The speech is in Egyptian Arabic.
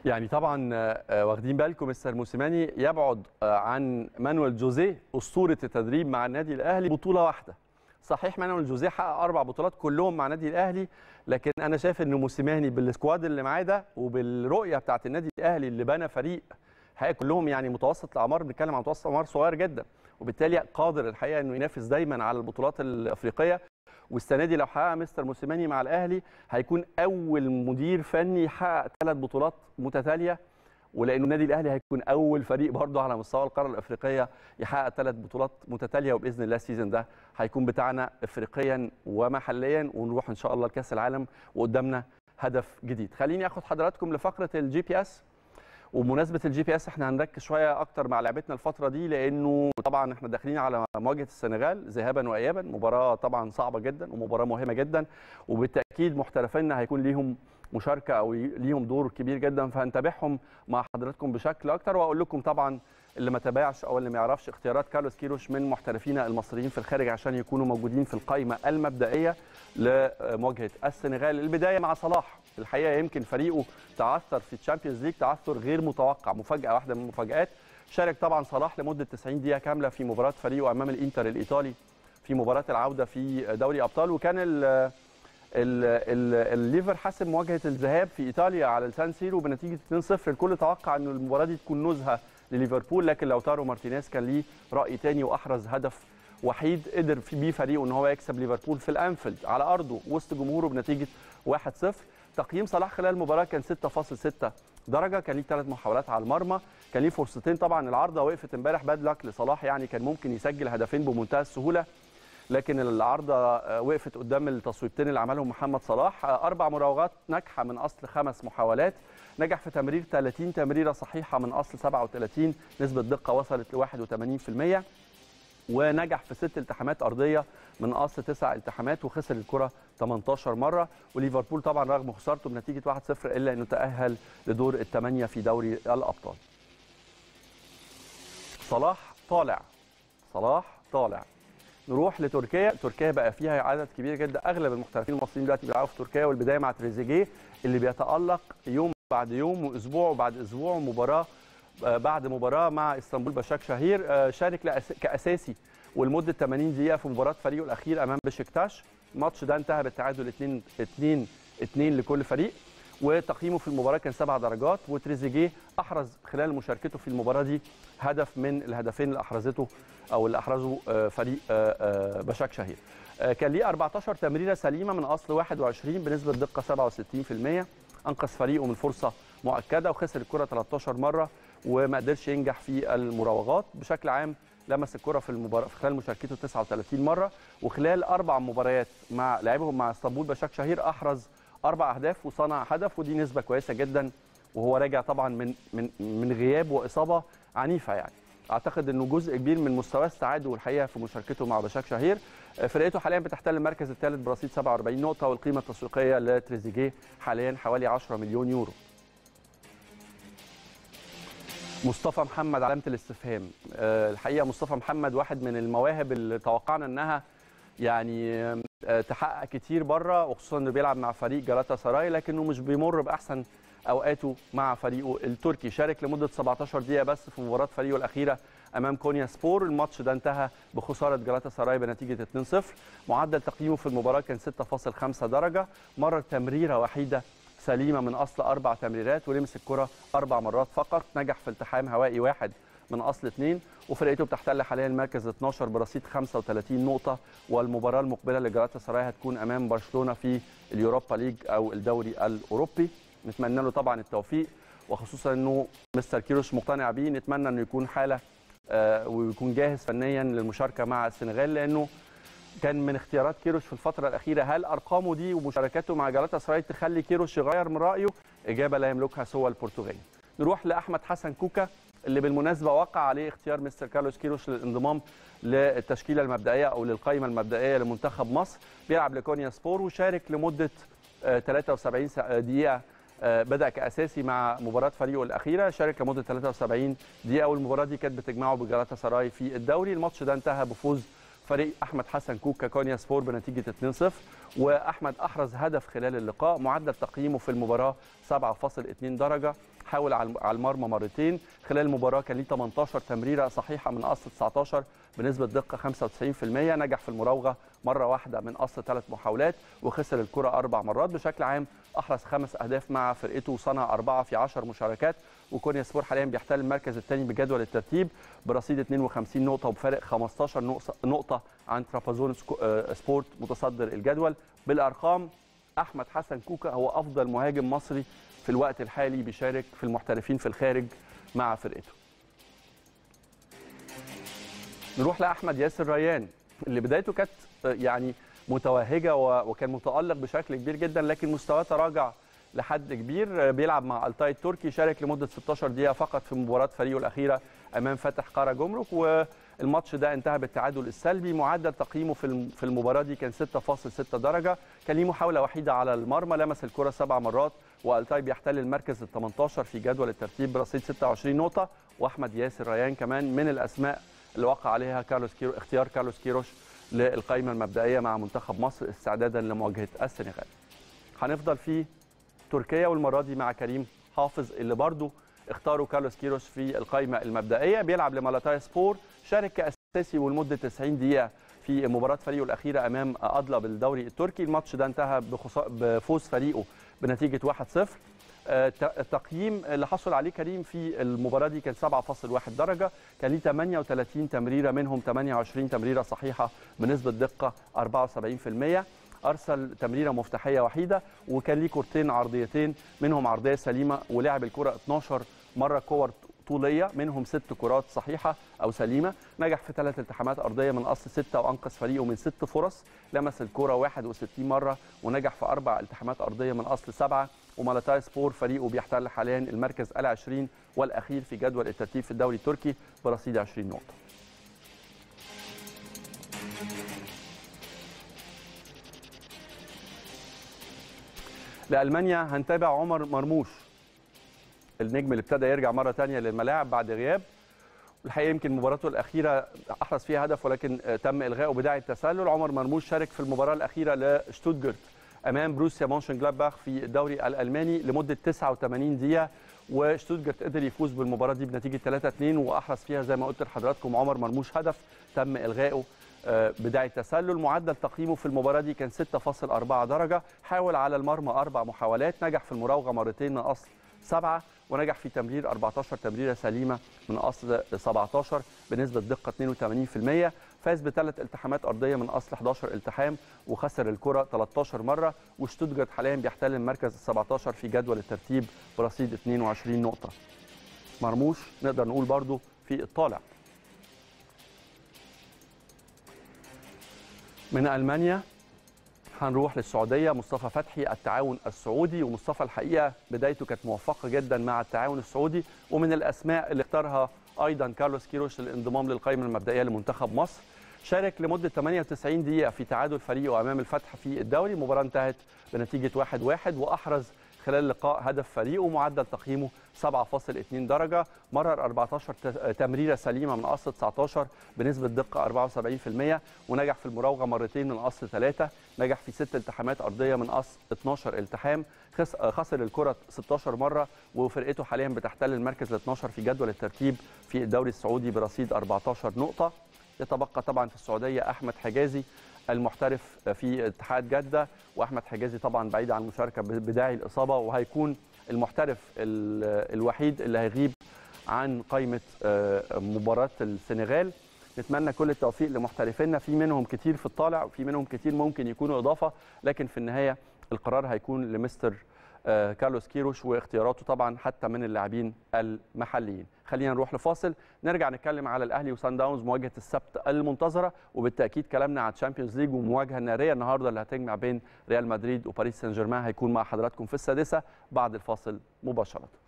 يعني طبعا آه، واخدين بالكم مستر موسيماني يبعد آه، عن مانويل جوزيه اسطوره التدريب مع النادي الاهلي بطوله واحده صحيح مانويل جوزيه حقق اربع بطولات كلهم مع النادي الاهلي لكن انا شايف ان موسيماني بالسكواد اللي معاه ده وبالرؤيه بتاعه النادي الاهلي اللي بنى فريق حقيقه كلهم يعني متوسط الاعمار بنتكلم عن متوسط اعمار صغير جدا وبالتالي قادر الحقيقه انه ينافس دايما على البطولات الافريقيه والسنه دي لو حقق مستر موسيماني مع الاهلي هيكون اول مدير فني يحقق ثلاث بطولات متتاليه ولانه النادي الاهلي هيكون اول فريق برضه على مستوى القاره الافريقيه يحقق ثلاث بطولات متتاليه وباذن الله السيزون ده هيكون بتاعنا افريقيا ومحليا ونروح ان شاء الله لكاس العالم وقدامنا هدف جديد خليني اخد حضراتكم لفقره الجي بي اس وبمناسبه الجي بي اس احنا هنركز شويه اكتر مع لعبتنا الفتره دي لانه طبعا احنا داخلين على مواجهه السنغال ذهابا وايابا مباراه طبعا صعبه جدا ومباراه مهمه جدا وبالتاكيد محترفينا هيكون ليهم مشاركه او ليهم دور كبير جدا فهنتابعهم مع حضراتكم بشكل اكتر واقول لكم طبعا اللي ما تابعش او اللي ما يعرفش اختيارات كارلوس كيروش من محترفينا المصريين في الخارج عشان يكونوا موجودين في القائمه المبدئيه لمواجهه السنغال البدايه مع صلاح الحقيقه يمكن فريقه تعثر في الشامبيونز ليج تعثر غير متوقع مفاجاه واحده من المفاجات شارك طبعا صلاح لمده 90 دقيقه كامله في مباراه فريقه امام الانتر الايطالي في مباراه العوده في دوري ابطال وكان ال الليفر حسم مواجهه الذهاب في ايطاليا على السان سيرو بنتيجه 2-0 الكل توقع ان المباراه دي تكون نزهه لليفربول لكن لوتارو مارتينيز كان ليه راي تاني واحرز هدف وحيد قدر في بيه فريقه ان هو يكسب ليفربول في الانفيلد على ارضه وسط جمهوره بنتيجه 1-0 تقييم صلاح خلال المباراه كان 6.6 درجه كان ليه ثلاث محاولات على المرمى كان ليه فرصتين طبعا العارضه وقفت امبارح باد لك لصلاح يعني كان ممكن يسجل هدفين بمنتهى السهوله لكن العارضه وقفت قدام التصويبتين اللي عملهم محمد صلاح اربع مراوغات ناجحه من اصل خمس محاولات نجح في تمرير 30 تمريره صحيحه من اصل 37 نسبه دقه وصلت ل 81% ونجح في ست التحامات ارضيه من اصل تسع التحامات وخسر الكره 18 مره وليفربول طبعا رغم خسارته بنتيجه 1-0 الا انه تاهل لدور الثمانيه في دوري الابطال. صلاح طالع صلاح طالع نروح لتركيا تركيا بقى فيها عدد كبير جدا اغلب المحترفين المصريين دلوقتي بيلعبوا في تركيا والبدايه مع تريزيجيه اللي بيتالق يوم بعد يوم واسبوع بعد اسبوع مباراه بعد مباراه مع اسطنبول بشاك شهير شارك كاساسي ولمده 80 دقيقه في مباراه فريقه الاخير امام بشكتاش الماتش ده انتهى بالتعادل 2 2 2 لكل فريق وتقييمه في المباراه كان سبع درجات وتريزيجيه احرز خلال مشاركته في المباراه دي هدف من الهدفين اللي احرزته او اللي احرزه فريق بشاك شهير كان ليه 14 تمريره سليمه من اصل 21 بنسبه دقه 67% انقذ فريقه من فرصه مؤكده وخسر الكره 13 مره وما قدرش ينجح في المراوغات بشكل عام لمس الكره في المباراه في خلال مشاركته 39 مره وخلال اربع مباريات مع لعبهم مع اسطنبول بشاك شهير احرز اربع اهداف وصنع هدف ودي نسبه كويسه جدا وهو راجع طبعا من من من غياب واصابه عنيفه يعني اعتقد انه جزء كبير من مستواه استعاده الحقيقه في مشاركته مع بشاك شهير فرقته حاليا بتحتل المركز الثالث برصيد 47 نقطه والقيمه التسويقيه لتريزيجيه حاليا حوالي 10 مليون يورو مصطفى محمد علامه الاستفهام الحقيقه مصطفى محمد واحد من المواهب اللي توقعنا انها يعني تحقق كتير بره وخصوصا انه بيلعب مع فريق جالاتا سراي لكنه مش بيمر باحسن اوقاته مع فريقه التركي شارك لمده 17 دقيقه بس في مباراه فريقه الاخيره امام كونيا سبور الماتش ده انتهى بخساره جالاتا سراي بنتيجه 2-0 معدل تقييمه في المباراه كان 6.5 درجه مرر تمريره وحيده سليمه من اصل اربع تمريرات ولمس الكره اربع مرات فقط نجح في التحام هوائي واحد من اصل اثنين وفرقته بتحتل حاليا المركز 12 برصيد 35 نقطه والمباراه المقبله لجلاتا سراي هتكون امام برشلونه في اليوروبا ليج او الدوري الاوروبي نتمنى له طبعا التوفيق وخصوصا انه مستر كيروش مقتنع بيه نتمنى انه يكون حاله آه ويكون جاهز فنيا للمشاركه مع السنغال لانه كان من اختيارات كيروش في الفترة الأخيرة هل أرقامه دي ومشاركاته مع جالاتا سراي تخلي كيروش يغير من رأيه؟ إجابة لا يملكها سوى البرتغالي. نروح لأحمد حسن كوكا اللي بالمناسبة وقع عليه اختيار مستر كارلوس كيروش للانضمام للتشكيلة المبدئية أو للقائمة المبدئية لمنتخب مصر بيلعب لكونيا سبور وشارك لمدة 73 دقيقة بدأ كأساسي مع مباراة فريقه الأخيرة شارك لمدة 73 دقيقة والمباراة دي كانت بتجمعه بجالاتا سراي في الدوري الماتش ده انتهى بفوز فريق احمد حسن كوكا كونيا سبور بنتيجه 2-0 واحمد احرز هدف خلال اللقاء معدل تقييمه في المباراه 7.2 درجه حاول على المرمى مرتين خلال المباراه كان ليه 18 تمريره صحيحه من اصل 19 بنسبه دقه 95% نجح في المراوغه مره واحده من اصل ثلاث محاولات وخسر الكره اربع مرات بشكل عام احرز خمس اهداف مع فرقته وصنع اربعه في 10 مشاركات وكونيا سبور حاليا بيحتل المركز الثاني بجدول الترتيب برصيد 52 نقطه وبفارق 15 نقطه عن ترابازون سبورت متصدر الجدول بالارقام احمد حسن كوكا هو افضل مهاجم مصري في الوقت الحالي بيشارك في المحترفين في الخارج مع فرقته نروح لاحمد ياسر ريان اللي بدايته كانت يعني متوهجه وكان متالق بشكل كبير جدا لكن مستواه تراجع لحد كبير بيلعب مع التاي التركي شارك لمده 16 دقيقه فقط في مباراه فريقه الاخيره امام فتح قاره جمرك والماتش ده انتهى بالتعادل السلبي معدل تقييمه في في المباراه دي كان 6.6 درجه كان ليه محاوله وحيده على المرمى لمس الكره سبع مرات والتاي بيحتل المركز ال 18 في جدول الترتيب برصيد 26 نقطه واحمد ياسر ريان كمان من الاسماء اللي وقع عليها كارلوس كيرو اختيار كارلوس كيروش للقائمه المبدئيه مع منتخب مصر استعدادا لمواجهه السنغال. هنفضل في تركيا والمره دي مع كريم حافظ اللي برضه اختاروا كارلوس كيروش في القائمه المبدئيه بيلعب لمالاتاي سبور شارك كاساسي ولمده 90 دقيقه في مباراه فريقه الاخيره امام ادلى بالدوري التركي الماتش ده انتهى بفوز فريقه بنتيجه 1-0 التقييم اللي حصل عليه كريم في المباراه دي كان 7.1 درجه كان ليه 38 تمريره منهم 28 تمريره صحيحه بنسبه دقه 74% ارسل تمريره مفتاحيه وحيده وكان ليه كورتين عرضيتين منهم عرضيه سليمه ولعب الكره 12 مره كور طوليه منهم ست كرات صحيحه او سليمه نجح في ثلاث التحامات ارضيه من اصل سته وانقذ فريقه من ست فرص لمس الكره 61 مره ونجح في اربع التحامات ارضيه من اصل سبعه ومالاتاي سبور فريقه بيحتل حاليا المركز ال20 والاخير في جدول الترتيب في الدوري التركي برصيد 20 نقطه لالمانيا هنتابع عمر مرموش النجم اللي ابتدى يرجع مره ثانيه للملاعب بعد غياب الحقيقه يمكن مباراته الاخيره احرز فيها هدف ولكن تم الغائه بداعي التسلل عمر مرموش شارك في المباراه الاخيره لشتوتجارت امام بروسيا مونشن جلادباخ في الدوري الالماني لمده 89 دقيقه وشتوتجارت قدر يفوز بالمباراه دي بنتيجه 3-2 واحرز فيها زي ما قلت لحضراتكم عمر مرموش هدف تم الغائه بداية التسلل معدل تقييمه في المباراة دي كان 6.4 درجة حاول على المرمى أربع محاولات نجح في المراوغة مرتين من أصل سبعة ونجح في تمرير 14 تمريرة سليمة من أصل 17 بنسبة دقة 82% فاز بثلاث التحامات أرضية من أصل 11 التحام وخسر الكرة 13 مرة وشتوتجارت حاليا بيحتل المركز ال 17 في جدول الترتيب برصيد 22 نقطة مرموش نقدر نقول برضو في الطالع من ألمانيا هنروح للسعودية مصطفى فتحي التعاون السعودي ومصطفى الحقيقة بدايته كانت موفقة جدا مع التعاون السعودي ومن الأسماء اللي اختارها أيضا كارلوس كيروش للانضمام للقائمة المبدئية لمنتخب مصر شارك لمدة 98 دقيقة في تعادل فريقه أمام الفتح في الدوري المباراة انتهت بنتيجة 1-1 وأحرز خلال اللقاء هدف فريقه معدل تقييمه 7.2 درجة مرر 14 تمريرة سليمة من أصل 19 بنسبة دقة 74% ونجح في المراوغة مرتين من أصل 3 نجح في ست التحامات أرضية من أصل 12 التحام خسر الكرة 16 مرة وفرقته حاليا بتحتل المركز ال 12 في جدول الترتيب في الدوري السعودي برصيد 14 نقطة يتبقى طبعا في السعودية أحمد حجازي المحترف في اتحاد جده واحمد حجازي طبعا بعيد عن المشاركه بداعي الاصابه وهيكون المحترف الوحيد اللي هيغيب عن قائمه مباراه السنغال نتمنى كل التوفيق لمحترفينا في منهم كتير في الطالع وفي منهم كتير ممكن يكونوا اضافه لكن في النهايه القرار هيكون لمستر كارلوس كيروش واختياراته طبعا حتى من اللاعبين المحليين خلينا نروح لفاصل نرجع نتكلم على الاهلي وسان داونز مواجهه السبت المنتظره وبالتاكيد كلامنا على الشامبيونز ليج والمواجهه الناريه النهارده اللي هتجمع بين ريال مدريد وباريس سان جيرمان هيكون مع حضراتكم في السادسه بعد الفاصل مباشره